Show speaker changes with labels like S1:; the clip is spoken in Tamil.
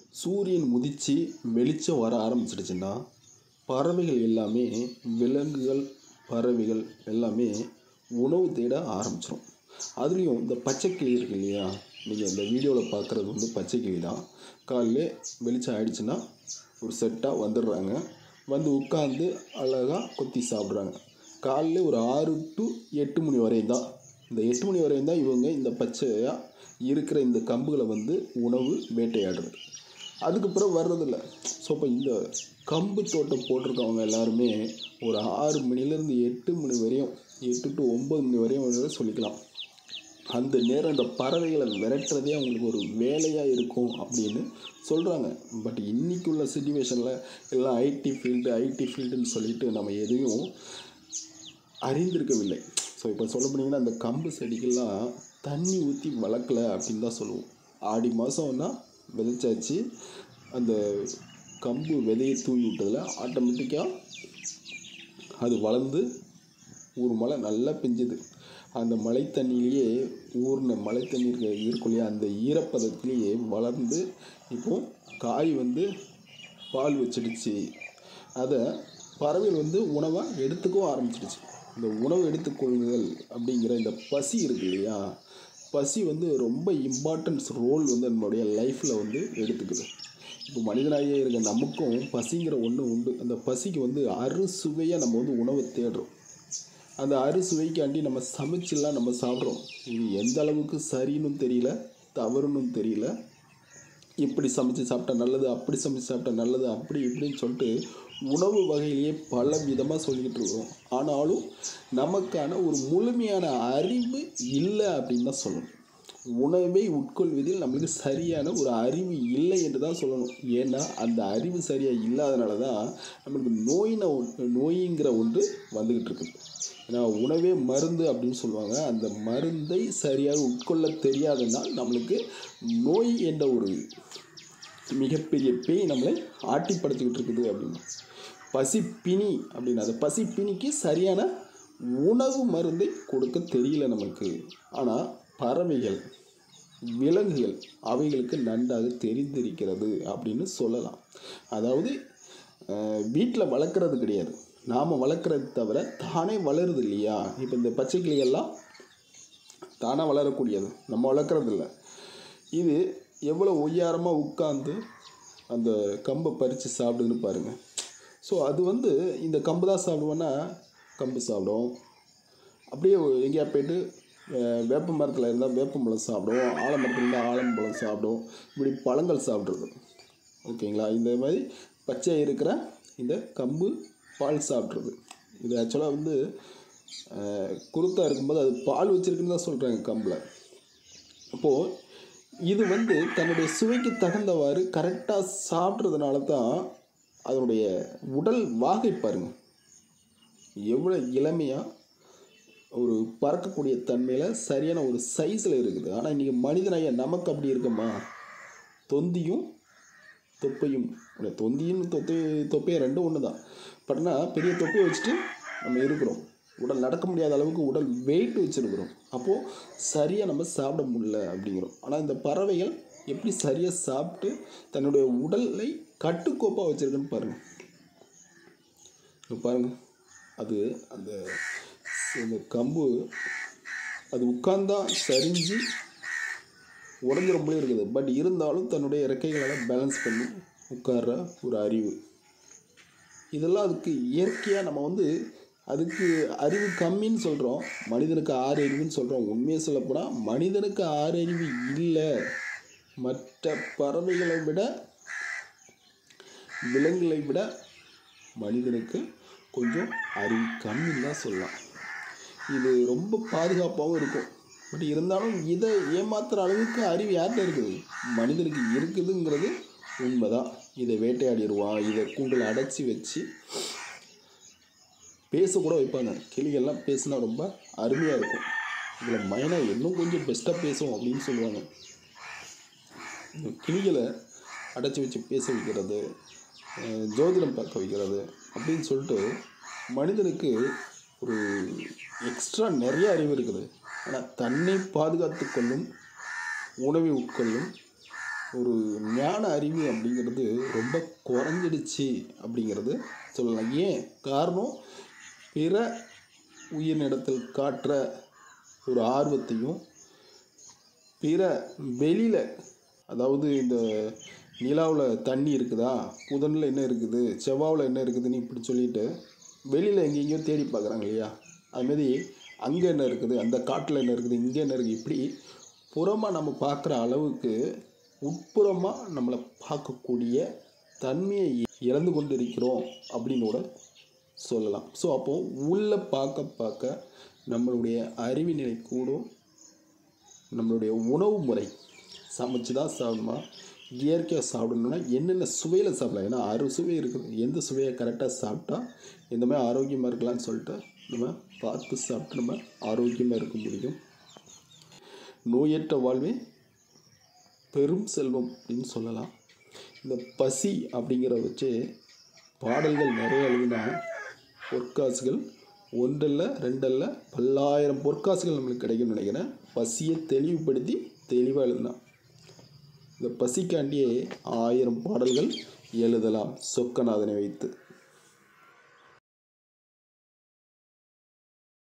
S1: சூரியன் உதிச்சு வெளிச்சம் வர ஆரம்பிச்சிடுச்சுன்னா பறவைகள் எல்லாமே விலங்குகள் பறவைகள் எல்லாமே உணவு தேட ஆரம்பிச்சிடும் அதுலேயும் இந்த பச்சைக்கிளி இருக்கு இல்லையா நீங்கள் இந்த வீடியோவில் பார்க்குறது வந்து பச்சைக்கிளி தான் காலைல வெளிச்சம் ஆயிடுச்சுன்னா ஒரு செட்டாக வந்துடுறாங்க வந்து உட்காந்து அழகாக கொத்தி சாப்பிட்றாங்க காலைல ஒரு ஆறு டு எட்டு மணி வரையும் தான் இந்த எட்டு மணி வரையும் தான் இவங்க இந்த பச்சையாக இருக்கிற இந்த கம்புகளை வந்து உணவு வேட்டையாடுறது அதுக்கப்புறம் வர்றதில்ல ஸோ இப்போ இந்த கம்பு தோட்டம் போட்டிருக்கவங்க எல்லாருமே ஒரு ஆறு மணிலேருந்து எட்டு மணி வரையும் எட்டு டு ஒம்பது மணி வரையும் வந்து சொல்லிக்கலாம் அந்த நேரம் இந்த பறவைகளை விரட்டுறதே அவங்களுக்கு ஒரு வேலையாக இருக்கும் அப்படின்னு சொல்கிறாங்க பட் இன்னைக்கு உள்ள சுச்சுவேஷனில் எல்லாம் ஐடி ஃபீல்டு ஐடி ஃபீல்டுன்னு சொல்லிட்டு நம்ம எதையும் அறிந்திருக்கவில்லை ஸோ இப்போ சொல்ல போனீங்கன்னா அந்த கம்பு செடிக்கெல்லாம் தண்ணி ஊற்றி வளர்க்கல அப்படின்னு தான் சொல்லுவோம் ஆடி மாதம்னா விதைச்சாச்சு அந்த கம்பு விதையை தூவி விட்டதில் ஆட்டோமேட்டிக்காக அது வளர்ந்து ஒரு மழை நல்லா பெஞ்சுது அந்த மழை தண்ணியிலேயே ஊர்ன மழை தண்ணி இருக்க இருக்கும் இல்லையா அந்த ஈரப்பதத்திலேயே வளர்ந்து இப்போ காய் வந்து பால் வச்சிடுச்சு அதை பறவைகள் வந்து உணவாக எடுத்துக்கவும் ஆரம்பிச்சிடுச்சு இந்த உணவு எடுத்துக்கொள்ளுதல் அப்படிங்கிற இந்த பசி இருக்கு இல்லையா பசி வந்து ரொம்ப இம்பார்ட்டன்ஸ் ரோல் வந்து நம்மளுடைய லைஃப்பில் வந்து எடுத்துக்குது இப்போ மனிதனாகியே இருக்க நமக்கும் பசிங்கிற ஒன்று உண்டு அந்த பசிக்கு வந்து அறுசுவையாக நம்ம வந்து உணவை தேடுறோம் அந்த அறுசுவைக்காண்டி நம்ம சமைச்செல்லாம் நம்ம சாப்பிட்றோம் இது எந்த அளவுக்கு சரின்னு தெரியல தவறுன்னு தெரியல இப்படி சமைச்சு சாப்பிட்டா நல்லது அப்படி சமைச்சு சாப்பிட்டா நல்லது அப்படி இப்படின்னு சொல்லிட்டு உணவு வகையிலேயே பல விதமாக சொல்லிக்கிட்டு இருக்கோம் ஆனாலும் நமக்கான ஒரு முழுமையான அறிவு இல்லை அப்படின்னு தான் சொல்லணும் உணவை உட்கொள்வதில் நம்மளுக்கு சரியான ஒரு அறிவு இல்லை என்று தான் சொல்லணும் ஏன்னா அந்த அறிவு சரியாக இல்லாதனால தான் நம்மளுக்கு நோயின ஒன்று நோய்ங்கிற ஒன்று வந்துக்கிட்டு இருக்குது ஏன்னா உணவே மருந்து அப்படின்னு சொல்லுவாங்க அந்த மருந்தை சரியாக உட்கொள்ள தெரியாதனால் நம்மளுக்கு நோய் என்ற ஒரு மிகப்பெரிய பேய் நம்மளை ஆட்டிப்படுத்திக்கிட்டு இருக்குது அப்படின்னு பசிப்பினி அப்படின்னு அந்த பசிப்பினிக்கு சரியான உணவு மருந்தை கொடுக்க தெரியல நமக்கு ஆனால் பறவைகள் விலங்குகள் அவைகளுக்கு நன்றாக தெரிந்திருக்கிறது அப்படின்னு சொல்லலாம் அதாவது வீட்டில் வளர்க்குறது கிடையாது நாம் வளர்க்குறது தவிர தானே வளருது இல்லையா இப்போ இந்த பச்சை கிளிகள்லாம் தானாக வளரக்கூடியது நம்ம வளர்க்குறது இல்லை இது எவ்வளோ ஒய்யாரமாக உட்காந்து அந்த கம்பை பறித்து சாப்பிடுதுன்னு பாருங்கள் ஸோ அது வந்து இந்த கம்பு தான் சாப்பிடுவோன்னா கம்பு சாப்பிடும் அப்படியே எங்கேயா போயிட்டு அஹ், வேப்ப மரத்தில் இருந்தால் வேப்பம்பழம் சாப்பிடும் ஆலமரத்தில் இருந்தால் ஆலம்பழம் சாப்பிடும் இப்படி பழங்கள் சாப்பிட்றது ஓகேங்களா இந்த மாதிரி பச்சை இருக்கிற இந்த கம்பு பால் சாப்பிட்றது இது ஆக்சுவலாக வந்து அஹ், குருத்தா இருக்கும்போது அது பால் வச்சிருக்குன்னு தான் சொல்கிறாங்க கம்பில் அப்போது இது வந்து தன்னுடைய சுவைக்கு தகுந்தவாறு கரெக்டாக சாப்பிட்றதுனால தான் அதனுடைய உடல் வாகை பாருங்க எவ்வளோ இளமையாக ஒரு பறக்கக்கூடிய தன்மையில் சரியான ஒரு சைஸில் இருக்குது ஆனால் இன்றைக்கி மனிதனாய நமக்கு அப்படி இருக்குமா தொந்தியும் தொப்பையும் இல்ல, தொந்தியும் தொப்பை தொப்பையும் ரெண்டும் ஒன்று தான் பட்னா பெரிய தொப்பையை வச்சுட்டு நம்ம இருக்கிறோம் உடல் நடக்க முடியாத அளவுக்கு உடல் வெயிட் வச்சுருக்கிறோம் அப்போது சரியாக நம்ம சாப்பிட முடியல அப்படிங்கிறோம் ஆனால் இந்த பறவைகள் எப்படி சரியாக சாப்பிட்டு தன்னுடைய உடலை கட்டுக்கோப்பாக வச்சுருக்குன்னு பாருங்கள் இங்க பாருங்க அது அந்த இந்த கம்பு அது உட்கார்ந்தா சரிஞ்சு உடஞ்சிரும் போல இருக்குது பட் இருந்தாலும் தன்னுடைய இறக்கைகளால் பேலன்ஸ் பண்ணி உட்கார்ற ஒரு அறிவு இதெல்லாம் அதுக்கு இயற்கையாக நம்ம வந்து அதுக்கு அறிவு கம்மின்னு சொல்கிறோம் மனிதனுக்கு ஆறு அறிவுன்னு சொல்கிறோம் உண்மையை சொல்லப்போனால் மனிதனுக்கு ஆறு அறிவு இல்லை மற்ற பறவைகளை விட விலங்குகளை விட மனிதனுக்கு கொஞ்சம் அறிவு கம்மின்னு தான் சொல்லலாம் இது ரொம்ப பாதுகாப்பாகவும் இருக்கும் பட் இருந்தாலும் இதை ஏமாத்துற அளவுக்கு அறிவு யார்கிட்ட இருக்குது மனிதனுக்கு இருக்குதுங்கிறது உண்மைதான் இதை வேட்டையாடிடுவான் இதை கூண்டில் அடைச்சி வச்சு பேசக்கூட வைப்பாங்க கிளிகள்லாம் பேசினா ரொம்ப அருமையாக இருக்கும் இதில் மைனா இன்னும் கொஞ்சம் பெஸ்ட்டாக பேசும் அப்படின்னு சொல்லுவாங்க இந்த கிளிகளை அடைச்சி வச்சு பேச வைக்கிறது அஹ், ஜோதிடம் பார்க்க வைக்கிறது அப்படின்னு சொல்லிட்டு மனிதனுக்கு ஒரு எக்ஸ்ட்ரா நிறைய அறிவு இருக்குது ஆனால் தன்னை பாதுகாத்து கொள்ளும் உணவை உட்கொள்ளும் ஒரு ஞான அறிவு அப்படிங்கிறது ரொம்ப குறைஞ்சிடுச்சு அப்படிங்கிறது சொல்லலாம் ஏன் காரணம் பிற உயிரினிடத்தில் காட்டுற ஒரு ஆர்வத்தையும் பிற வெளியில் அதாவது இந்த நிலாவில் தண்ணி இருக்குதா புதனில் என்ன இருக்குது செவ்வாவில் என்ன இருக்குதுன்னு இப்படி சொல்லிட்டு வெளியில் எங்கெங்கேயோ தேடி பார்க்குறாங்க இல்லையா அதுமாரி அங்கே என்ன இருக்குது அந்த காட்டில் என்ன இருக்குது இங்கே என்ன இருக்குது இப்படி புறமாக நம்ம பார்க்குற அளவுக்கு உட்புறமாக நம்மளை பார்க்கக்கூடிய தன்மையை இழந்து கொண்டு இருக்கிறோம் அப்படின்னு கூட சொல்லலாம் ஸோ அப்போது உள்ளே பார்க்க பார்க்க நம்மளுடைய அறிவு நிலை கூடும் நம்மளுடைய உணவு முறை சமைச்சு தான் சாப்பிடணுமா இயற்கையாக சாப்பிடணும்னா என்னென்ன சுவையில் சாப்பிடலாம் ஏன்னா அறு சுவை இருக்குது எந்த சுவையை கரெக்டாக சாப்பிட்டா இந்த மாதிரி ஆரோக்கியமாக இருக்கலாம்னு சொல்லிட்டு நம்ம பார்த்து சாப்பிட்டு நம்ம ஆரோக்கியமாக இருக்க முடியும் நோயற்ற வாழ்வே பெரும் செல்வம் அப்படின்னு சொல்லலாம் இந்த பசி அப்படிங்கிற வச்சு பாடல்கள் நிறைய எழுதினா பொற்காசுகள் ஒன்றல்ல ரெண்டல்ல பல்லாயிரம் பொற்காசுகள் நம்மளுக்கு கிடைக்கும்னு நினைக்கிறேன் பசியை தெளிவுபடுத்தி தெளிவாக எழுதினா இந்த பசிக்காண்டியே ஆயிரம் பாடல்கள் எழுதலாம் சொக்கநாதனை வைத்து